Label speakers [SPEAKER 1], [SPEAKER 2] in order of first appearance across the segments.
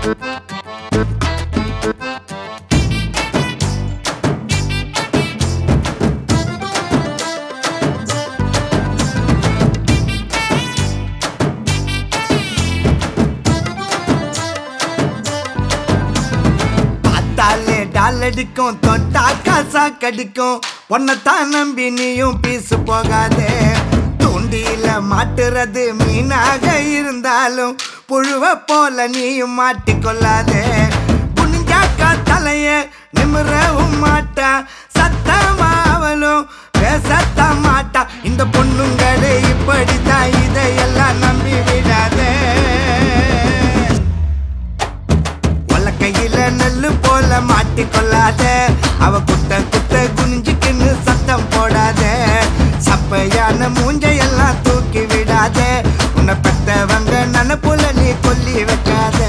[SPEAKER 1] பார்த்தாலே டால் அடிக்கும் தொட்டா காசா கடிக்கும் உன்னைத்தான் நம்பி நீயும் பீசு போகாதே தூண்டியில மாட்டுறது மீனாக இருந்தாலும் புழுவ போல நீயும் மாட்டிக்கொள்ளாதே புனிஞ்சாக்கா தலைய நிமிரவும் மாட்டா சத்தமா அவளும் பேசத்தான் மாட்டா இந்த பொண்ணுங்களே இப்படித்தான் இதையெல்லாம் நம்பி விடாதே கையில நெல்லு போல மாட்டிக்கொள்ளாத அவ குத்த குத்த குனிஞ்சுக்கின்னு சத்தம் போடாத சப்பையான மூஞ்சையெல்லாம் தூக்கி விடாத உன்னை பெத்தவங்க நனப்புல நீ கொல்லி வைக்காத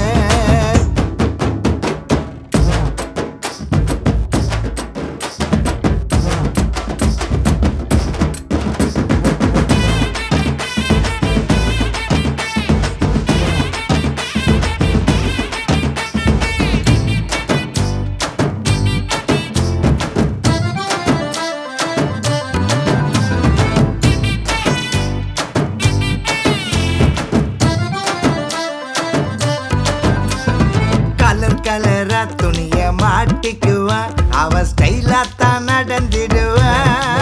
[SPEAKER 1] கலர் கலரா துணிய மாட்டிக்குவா அவ ஸ்டைலா தான் நடந்துடுவா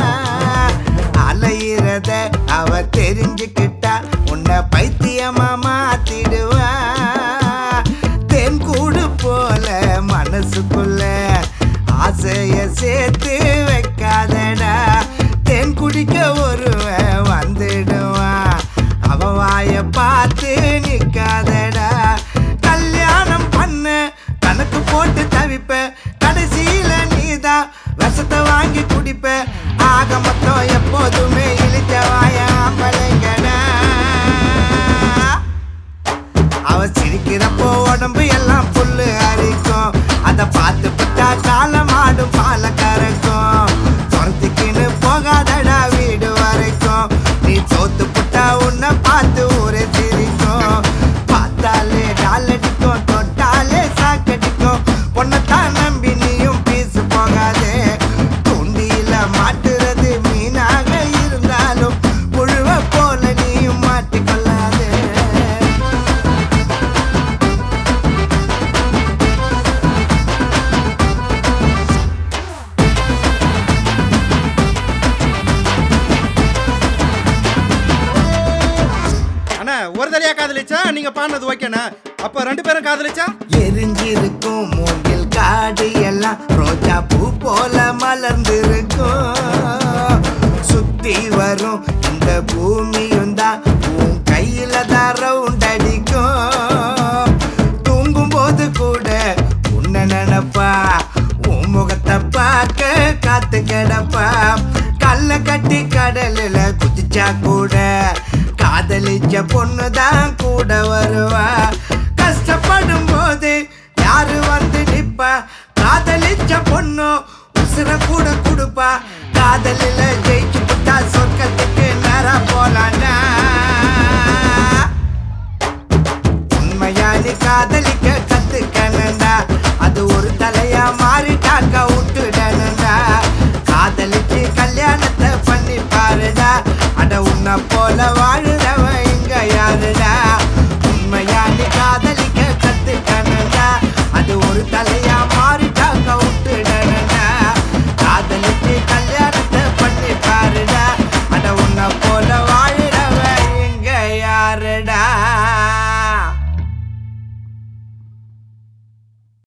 [SPEAKER 1] அலையிறத அவ தெரிஞ்சுக்கிட்டா உன்னை பைத்தியமா மாத்திடுவா தென் கூடு போல மனசுக்குள்ள ஆசைய சேர்த்து வைக்காதடா தென் குடிக்க ஒருவன் வந்துடுவான் அவ வாய பார்த்து நிக்காதடா கல்யாணம் பண்ண கணக்கு போட்டு தவிப்ப கடைசியில நீதான் விஷத்தை வாங்கி குடிப்ப ஆக மொத்தம் எப்போதுமே இழிச்ச வாய ஆம்பளைங்கடா அவ சிரிக்கிறப்போ உடம்பு எல்லாம் புல்லு அரிக்கும் அத பார்த்து விட்டா காலம் ஆடும் பால கறக்கும் துரத்துக்கின்னு போகாதடா வீடு வரைக்கும் நீ தோத்து புட்டா உன்னை பார்த்து ஊரே சிரிக்கும் பார்த்தாலே டாலடிக்கும் தொட்டாலே சாக்கடிக்கும் உன்னைத்தான் நம்பி நீயும் பீசு போகாதே தூண்டியில மாட்டுறது மீனாக இருந்தாலும் புழுவ போல நீயும் மாட்டிக்கொள்ளாதே
[SPEAKER 2] அண்ணா ஒரு தடையா காதலிச்சா நீங்க பாடினது ஓகேண்ணா அப்ப ரெண்டு பேரும் காதலிச்சா
[SPEAKER 1] எரிஞ்சிருக்கும் மூங்கில் காடு எல்லாம் ரோஜா பூ போல மலர்ந்திருக்கும் சுத்தி வரும் இந்த பூமியும் தான் உன் கையில தான் ரவுண்ட் அடிக்கும் தூங்கும் போது கூட உன்னை நினைப்பா உன் முகத்தை பார்க்க காத்து கிடப்பா கல்ல கட்டி கடலில் குதிச்சா கூட காதலிச்ச பொண்ணுதான் கூட வருவா கஷ்டப்படும் போது யாரு வந்து நிப்பா காதலிச்ச பொண்ணு உசுர கூட கொடுப்பா காதலில ஜெயிச்சு புட்டா சொர்க்கத்துக்கு நேரா போலாண்டா உண்மையா நீ காதலிக்க கத்துக்கணுண்டா அது ஒரு தலையா மாறிட்டாக்க விட்டுடணுண்டா காதலிச்சு கல்யாணத்தை பண்ணி பாருடா அட உன்னை போல வாழ